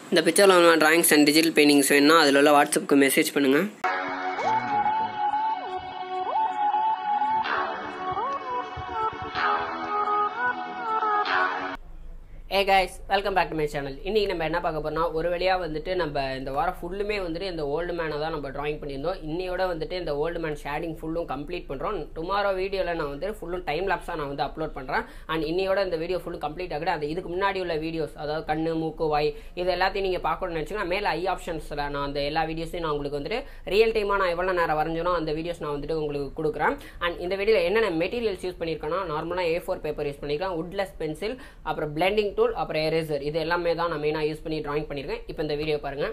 இந்த பிக்சரில் உள்ள ட்ராயிங்ஸ் அண்ட் டிஜிட்டல் பெயிண்டிங்ஸ் வேணும்னா அதில் உள்ள வாட்ஸ்அப்புக்கு மெசேஜ் பண்ணுங்கள் hey guys welcome back to my channel இன்றைக்கி நம்ம என்ன பார்க்க போறோம்னா ஒரு வழியாக வந்துட்டு நம்ம இந்த வாரம் ஃபுல்லுமே வந்துட்டு இந்த ஓல்டு மேனை தான் நம்ம ட்ராயிங் பண்ணியிருந்தோம் இன்னையோட வந்துட்டு இந்த ஓல்டு மேன் ஷேடிங் ஃபுல்லும் கம்ப்ளீட் பண்ணுறோம் டுமாரோ வீடியோவில் நான் வந்து ஃபுல்லும் டைம் லாப்ஸாக நான் வந்து அப்லோட் பண்ணுறேன் அண்ட் இன்னையோட இந்த வீடியோ ஃபுல்லும் கம்ப்ளீட் ஆகுது அந்த இதுக்கு முன்னாடி உள்ள வீடியோஸ் அதாவது கண்ணு மூக்கு வாய் இது எல்லாத்தையும் நீங்கள் பார்க்கணும்னு நினச்சிங்கன்னா மேலே ஐ ஆப்ஷன்ஸில் நான் அந்த எல்லா வீடியோஸையும் நான் உங்களுக்கு வந்துட்டு ரியல் டைமாக நான் எவ்வளோ நேரம் வரைஞ்சனோ அந்த வீடியோஸ் நான் வந்துட்டு உங்களுக்கு கொடுக்குறேன் அண்ட் இந்த வீடியோவில் என்னென்ன மெட்டீரியல்ஸ் யூஸ் பண்ணியிருக்கேன்னா நார்மலாக ஏ ஃபோர் பேப்பர் யூஸ் பண்ணியிருக்கேன் உட்லெஸ் பென்சில் அப்புறம் பிளெண்டிங் டூல் அப்புறம் எரேசர் இது எல்லாமே தான் நான் மெயினாக யூஸ் பண்ணி ட்ராயிங் பண்ணியிருக்கேன் இப்போ இந்த வீடியோ பாருங்கள்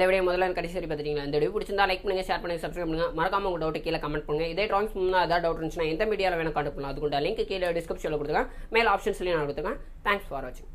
வீடியோ முதல்ல இருந்து கடைசி வரை பார்த்துட்டீங்களா இந்த வீடியோ பிடிச்சிருந்தா லைக் பண்ணுங்க ஷேர் பண்ணுங்க சப்ஸ்கிரைப் பண்ணுங்க மறக்காம உங்க டவுட் கீழே கமெண்ட் பண்ணுங்க இதே ட்ராயிங்ஸ் முன்னா ஏதாவது டவுட் இருந்துச்சுன்னா எந்த மீடியாவில் வேணும் கான்டாக்ட் பண்ணலாம் அதுக்கு லிங்க் கீழே டிஸ்கிரிப்ஷனில் கொடுத்துருக்கேன் மேல் ஆப்ஷன்ஸ்லையும் நான் கொடுத்துருக்கேன் தேங்க்ஸ் ஃபார் வாட்சிங்